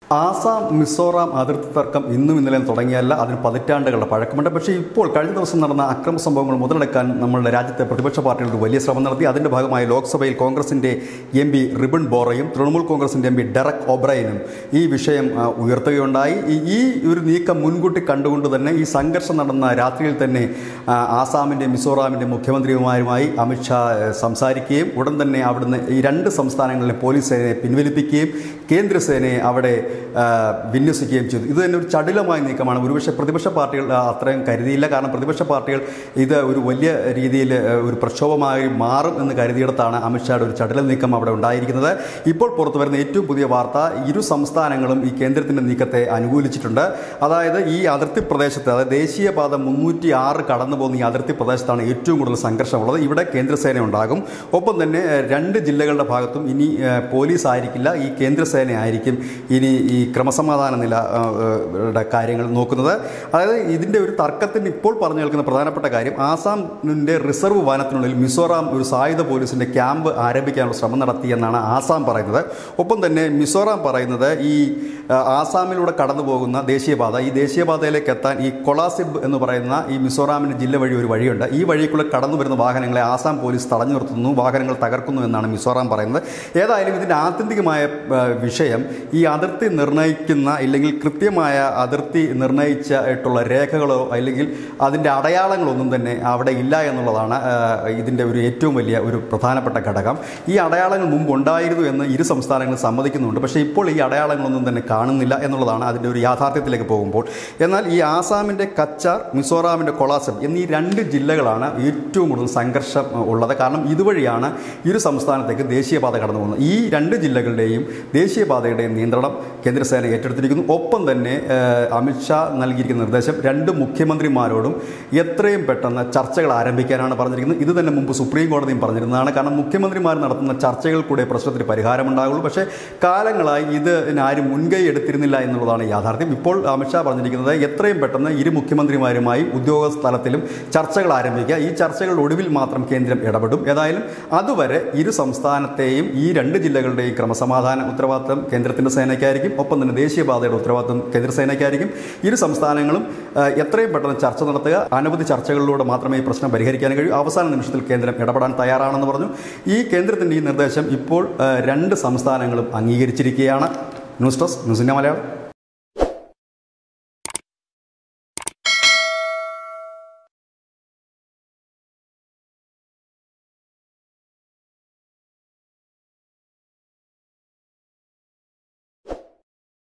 ആസാം മിസോറാം അതിർത്തി തർക്കം ഇന്നും ഇന്നലെയും തുടങ്ങിയല്ല അതിന് പതിറ്റാണ്ടുകളുടെ പഴക്കമുണ്ട് പക്ഷേ ഇപ്പോൾ കഴിഞ്ഞ ദിവസം നടന്ന അക്രമ സംഭവങ്ങൾ മുതലെടുക്കാൻ നമ്മളുടെ രാജ്യത്തെ പ്രതിപക്ഷ പാർട്ടികളുടെ വലിയ ശ്രമം നടത്തി അതിന്റെ ഭാഗമായി ലോക്സഭയിൽ കോൺഗ്രസിന്റെ എം പി റിബൺ ബോറയും തൃണമൂൽ കോൺഗ്രസിന്റെ എം പി ഡെറക് ഒബ്രയനും ഈ വിഷയം ആ, ഉയർത്തുകയുണ്ടായി ഈ- ഈ ഒരു നീക്കം മുൻകൂട്ടി കണ്ടുകൊണ്ട് തന്നെ ഈ സംഘർഷം നടന്ന രാത്രിയിൽ തന്നെ ആ, ആസാമിന്റെ മിസോറാമിന്റെ മുഖ്യമന്ത്രിമാരുമായി അമിത്ഷാ ഏ, സംസാരിക്കുകയും ഉടൻ തന്നെ അവിടുന്ന് ഈ രണ്ട് സംസ്ഥാനങ്ങളിലെ പോലീസ് സേനയെ പിൻവലിപ്പിക്കുകയും കേന്ദ്രസേനയെ അവിടെ ആ, വിന്യസിക്കുകയും ചെയ്തു ഇത് തന്നെ ഒരു ചടുലമായ നീക്കമാണ് ഒരുപക്ഷെ പ്രതിപക്ഷ പാർട്ടികൾ ആ, അത്രയും കരുതിയില്ല കാരണം പ്രതിപക്ഷ പാർട്ടികൾ ഇത് ഒരു വലിയ രീതിയിൽ ആ, ഒരു പ്രക്ഷോഭമായി മാറും എന്ന് കരുതിയിടത്താണ് അമിത്ഷായുടെ ഒരു ചടുല നീക്കം അവിടെ ഉണ്ടായിരിക്കുന്നത് ഇപ്പോൾ പുറത്തു വരുന്ന ഏറ്റവും പുതിയ വാർത്ത ഇരു സംസ്ഥാനങ്ങളും ഈ കേന്ദ്രത്തിന്റെ നീക്കത്തെ അനുകൂലിച്ചിട്ടുണ്ട് അതായത് ഈ അതിർത്തി പ്രദേശത്ത് അതായത് ദേശീയപാത മുന്നൂറ്റി ആറ് കടന്നു പോകുന്ന ഈ അതിർത്തി പ്രദേശത്താണ് ഏറ്റവും കൂടുതൽ സംഘർഷമുള്ളത് ഇവിടെ കേന്ദ്രസേന ഉണ്ടാകും ഒപ്പം തന്നെ ഏഹ്, രണ്ട് ജില്ലകളുടെ ഭാഗത്തും ഇനി ഏഹ്, പോലീസ് ആയിരിക്കില്ല ഈ കേന്ദ്രസേന ആയിരിക്കും ഇനി ഈ ക്രമസമാധാന നില ഏഹ്, ഏഹ്, ടെ കാര്യങ്ങൾ നോക്കുന്നത് അതായത് ഇതിൻ്റെ ഒരു തർക്കത്തിന് ഇപ്പോൾ പറഞ്ഞു കേൾക്കുന്ന പ്രധാനപ്പെട്ട കാര്യം ആസാമിൻ്റെ റിസർവ് വനത്തിനുള്ളിൽ മിസോറാം ഒരു സായുധ പോലീസിൻ്റെ ക്യാമ്പ് ആരംഭിക്കാനുള്ള ശ്രമം നടത്തിയെന്നാണ് ആസാം പറയുന്നത് ഒപ്പം തന്നെ മിസോറാം പറയുന്നത് ഈ ആ, ആസാമിലൂടെ കടന്നു പോകുന്ന ദേശീയപാത ഈ ദേശീയപാതയിലേക്ക് എത്താൻ ഈ കൊളാസിബ് എന്ന് പറയുന്ന ഈ മിസോറാമിൻ്റെ ജില്ല വഴി ഒരു വഴിയുണ്ട് ഈ വഴിക്കുള്ള കടന്നു വരുന്ന വാഹനങ്ങളെ ആസാം പോലീസ് തടഞ്ഞു നിർത്തുന്നു വാഹനങ്ങൾ തകർക്കുന്നു എന്നാണ് മിസോറാം പറയുന്നത് ഏതായാലും ഇതിൻ്റെ ആത്യന്തികമായ ആ, വിഷയം ഈ അതിർത്തി നിർണ്ണയിക്കുന്ന ഇല്ലെങ്കിൽ കൃത്യമായ അതിർത്തി നിർണ്ണയിച്ചിട്ടുള്ള രേഖകളോ അല്ലെങ്കിൽ അതിൻ്റെ അടയാളങ്ങളൊന്നും തന്നെ അവിടെ ഇല്ല എന്നുള്ളതാണ് ആ, ഇതിൻ്റെ ഒരു ഏറ്റവും വലിയ ഒരു പ്രധാനപ്പെട്ട ഘടകം ഈ അടയാളങ്ങൾ മുമ്പ് ഉണ്ടായിരുന്നു എന്ന് ഇരു സംസ്ഥാനങ്ങളും സമ്മതിക്കുന്നുണ്ട് പക്ഷേ ഇപ്പോൾ ഈ അടയാളങ്ങളൊന്നും തന്നെ കാണുന്നില്ല എന്നുള്ളതാണ് അതിൻ്റെ ഒരു യാഥാർത്ഥ്യത്തിലേക്ക് പോകുമ്പോൾ എന്നാൽ ഈ ആസാമിൻ്റെ കച്ചാർ മിസോറാമിൻ്റെ കൊളാസം എന്നീ രണ്ട് ജില്ലകളാണ് ഏറ്റവും കൂടുതൽ സംഘർഷം ഉള്ളത് കാരണം ഇതുവഴിയാണ് ഇരു സംസ്ഥാനത്തേക്ക് ദേശീയപാത കടന്നു പോകുന്നത് ഈ രണ്ട് ജില്ലകളുടെയും ദേശീയപാതയുടെയും നിയന്ത്രണം കേന്ദ്രസേന ഏറ്റെടുത്തിരിക്കുന്നു ഒപ്പം തന്നെ ഏഹ്, അമിത്ഷാ നൽകിയിരിക്കുന്ന നിർദ്ദേശം രണ്ട് മുഖ്യമന്ത്രിമാരോടും എത്രയും പെട്ടെന്ന് ചർച്ചകൾ ആരംഭിക്കാനാണ് പറഞ്ഞിരിക്കുന്നത് ഇത് തന്നെ മുമ്പ് സുപ്രീം കോടതിയും പറഞ്ഞിരുന്നതാണ് കാരണം മുഖ്യമന്ത്രിമാർ നടത്തുന്ന ചർച്ചകൾ കൂടെ പ്രശ്നത്തിന് പരിഹാരമുണ്ടാകുള്ളൂ പക്ഷേ കാലങ്ങളായി ഇതിന് ആരും മുൻകൈ എടുത്തിരുന്നില്ല എന്നുള്ളതാണ് യാഥാർത്ഥ്യം ഇപ്പോൾ അമിത്ഷാ പറഞ്ഞിരിക്കുന്നത് എത്രയും പെട്ടെന്ന് ഇരു മുഖ്യമന്ത്രിമാരുമായി ഉദ്യോഗസ്ഥ തലത്തിലും ചർച്ചകൾ ആരംഭിക്കുക ഈ ചർച്ചകളുടെ ഒടുവിൽ മാത്രം കേന്ദ്രം ഇടപെടും ഏതായാലും അതുവരെ ഇരു സംസ്ഥാനത്തെയും ഈ രണ്ട് ജില്ലകളുടെയും ക്രമസമാധാന ഉത്തരവാദിത്തം കേന്ദ്രത്തിൻ്റെ സേനയ്ക്കായിരിക്കും ഒപ്പം തന്നെ ദേശീയപാതയുടെ ഉത്തരവാദിത്തം കേന്ദ്ര സേനയ്ക്കായിരിക്കും ഇരു സംസ്ഥാനങ്ങളും ആ, എത്രയും പെട്ടെന്ന് ചർച്ച നടത്തുക അനവധി ചർച്ചകളിലൂടെ മാത്രമേ ഈ പ്രശ്നം പരിഹരിക്കാൻ കഴിയൂ അവസാന നിമിഷത്തിൽ കേന്ദ്രം ഇടപെടാൻ തയ്യാറാണെന്ന് പറഞ്ഞു ഈ കേന്ദ്രത്തിൻ്റെ ഈ നിർദ്ദേശം ഇപ്പോൾ ആ, രണ്ട് സംസ്ഥാനങ്ങളും അംഗീകരിച്ചിരിക്കുകയാണ് ന്യൂസ് ഡെസ്ക് ന്യൂസിൻ്റെ മലയാളം